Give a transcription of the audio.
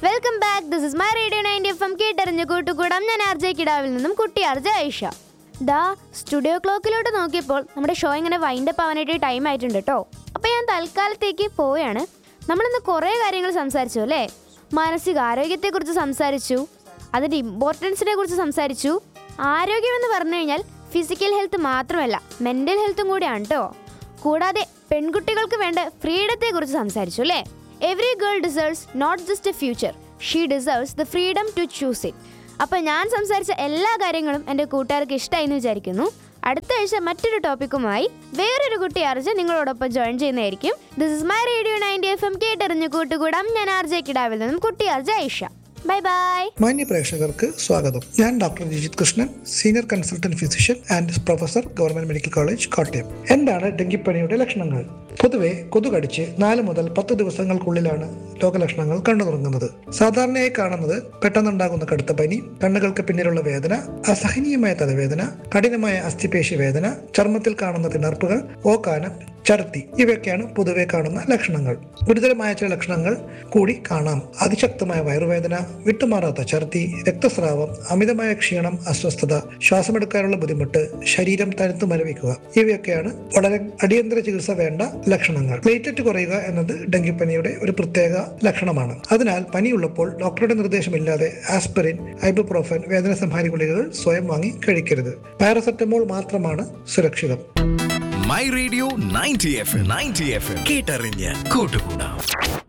welcome back this is my radio ninety F M കേട്ടറിഞ്ഞ് കൂട്ടുകൂടാം ഞാൻ ആർ ജെ കിടാവിൽ നിന്നും കുട്ടി ആർ ജെ ഐഷ ദാ സ്റ്റുഡിയോ ക്ലോക്കിലോട്ട് നോക്കിയപ്പോൾ നമ്മുടെ ഷോ ഇങ്ങനെ വൈൻഡപ്പ് ആവാനായിട്ട് ടൈം ആയിട്ടുണ്ട് കേട്ടോ അപ്പോൾ ഞാൻ തൽക്കാലത്തേക്ക് പോവുകയാണ് നമ്മളിന്ന് കുറേ കാര്യങ്ങൾ സംസാരിച്ചു അല്ലേ മാനസികാരോഗ്യത്തെക്കുറിച്ച് സംസാരിച്ചു അതിൻ്റെ ഇമ്പോർട്ടൻസിനെ കുറിച്ച് സംസാരിച്ചു ആരോഗ്യം എന്ന് പറഞ്ഞു കഴിഞ്ഞാൽ ഫിസിക്കൽ ഹെൽത്ത് മാത്രമല്ല മെൻ്റൽ ഹെൽത്തും കൂടിയാണ് കേട്ടോ കൂടാതെ പെൺകുട്ടികൾക്ക് വേണ്ട ഫ്രീഡത്തെ കുറിച്ച് സംസാരിച്ചു അല്ലേ every girl deserves not just a future she deserves the freedom to choose it അപ്പോൾ ഞാൻ സംസാരിച്ച എല്ലാ കാര്യങ്ങളും എൻ്റെ കൂട്ടുകാർക്ക് ഇഷ്ടമായി എന്ന് വിചാരിക്കുന്നു അടുത്ത ആഴ്ച മറ്റൊരു ടോപ്പിക്കുമായി വേറൊരു കുട്ടി അർജ നിങ്ങളോടൊപ്പം ജോയിൻ ചെയ്യുന്നതായിരിക്കും this is my radio ninety F M കേട്ടറിഞ്ഞ് കൂട്ടുകൂടാം ഞാൻ ആർ ജെ കിടാവിൽ നിന്നും കുട്ടി അർജ ഐഷ ബൈ ബൈ മാന്യ പ്രേക്ഷകർക്ക് സ്വാഗതം ഞാൻ doctor Rajith Krishnan senior consultant physician and professor government medical college Kottayam എന്താണ് ഡെങ്കിപ്പനിയുടെ ലക്ഷണങ്ങൾ പൊതുവെ കൊതു കടിച്ച് നാല് മുതൽ പത്ത് ദിവസങ്ങൾക്കുള്ളിലാണ് രോഗലക്ഷണങ്ങൾ കണ്ടു തുടങ്ങുന്നത് സാധാരണയായി കാണുന്നത് പെട്ടെന്നുണ്ടാകുന്ന കടുത്ത പനി കണ്ണുകൾക്ക് പിന്നിലുള്ള വേദന അസഹനീയമായ തലവേദന കഠിനമായ അസ്ഥിപേശി വേദന ചർമ്മത്തിൽ കാണുന്ന തിണർപ്പുകൾ ഓക്കാനം ഛർദി ഇവയൊക്കെയാണ് പൊതുവെ കാണുന്ന ലക്ഷണങ്ങൾ ഗുരുതരമായ ചില ലക്ഷണങ്ങൾ കൂടി കാണാം അതിശക്തമായ വയറുവേദന വിട്ടുമാറാത്ത ഛർദി രക്തസ്രാവം അമിതമായ ക്ഷീണം അസ്വസ്ഥത ശ്വാസമെടുക്കാനുള്ള ബുദ്ധിമുട്ട് ശരീരം തണുത്തു മരവിക്കുക ഇവയൊക്കെയാണ് വളരെ അടിയന്തര ചികിത്സ വേണ്ട ലക്ഷണങ്ങൾ പ്ലേറ്ററ്റ് കുറയുക എന്നത് ഡെങ്കിപ്പനിയുടെ ഒരു പ്രത്യേക ലക്ഷണമാണ് അതിനാൽ പനിയുള്ളപ്പോൾ ഡോക്ടറുടെ നിർദ്ദേശമില്ലാതെ ആസ്പിറിൻ ഐബുപ്രോഫൻ വേദന സംഹാരി ഗുളികകൾ സ്വയം വാങ്ങി കഴിക്കരുത് പാരസെറ്റമോൾ മാത്രമാണ് സുരക്ഷിതം my radio ninety F ninety F കേട്ടറിഞ്ഞ് കൂട്ടുകൂടാം